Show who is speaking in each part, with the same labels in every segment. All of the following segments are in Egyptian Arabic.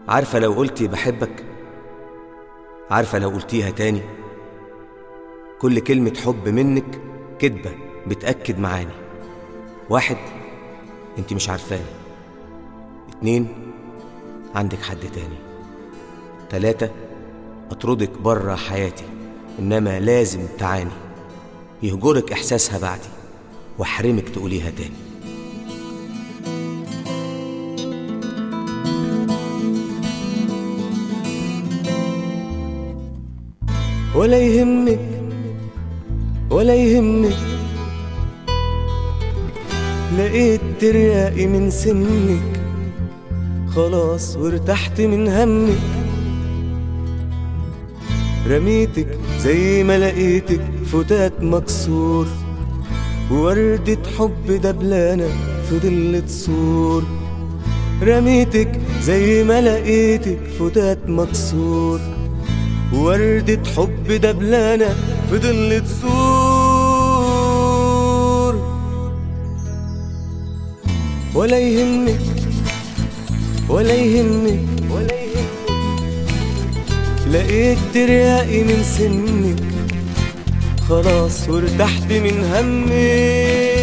Speaker 1: عارفة لو قلتي بحبك عارفة لو قلتيها تاني كل كلمة حب منك كدبة بتأكد معاني واحد انت مش عارفاني اتنين عندك حد تاني تلاتة أطردك برا حياتي إنما لازم تعاني يهجرك إحساسها بعدي واحرمك تقوليها تاني ولا يهمك ولا يهمك لقيت ترياقي من سنك خلاص وارتحت من همك رميتك زي ما لقيتك فتات مكسور ووردة حب دبلانة في ظل سور رميتك زي ما لقيتك فتات مكسور وردة حب دبلانة في ظل سور ولا يهمك ولا يهمك ولا يهمك لقيت ترياقي من سنك خلاص وارتحت من همك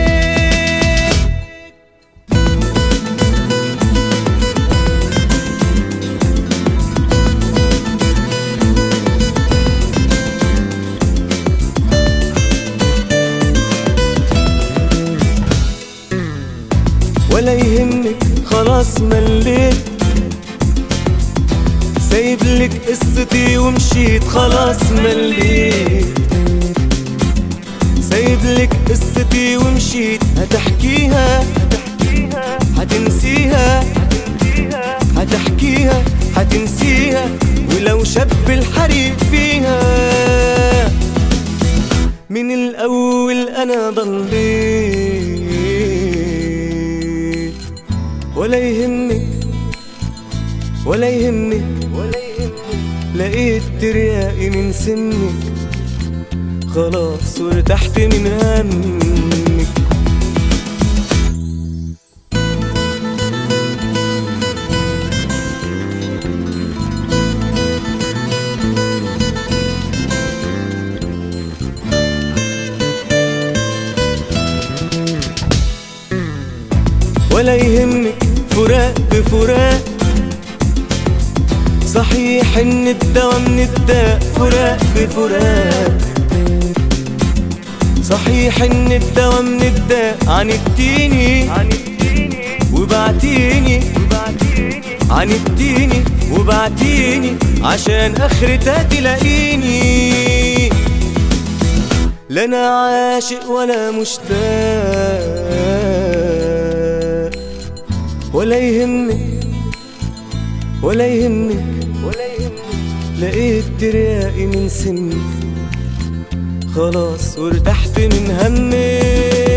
Speaker 1: ولا يهمك خلاص مليت سايب لك قصتي ومشيت خلاص مليت سايب لك قصتي ومشيت هتحكيها هتنسيها هتحكيها هتنسيها ولو شب الحريق فيها من الأول أنا ضليت ولا يهمك ولا يهمك ولا يهمك لقيت ترياقي من سنك خلاص وارتحت من همك ولا يهمك فراق بفراق صحيح ان الدوا من الداء فراق بفراق صحيح ان الدوا من الداء عندتيني وبعتيني عندتيني وبعتيني عشان اخرتها تلاقيني لا انا عاشق ولا مشتاق ولا يهمك ولا يهمك ولا يهمك لقيت ترياقي من سني خلاص وارتحت من همك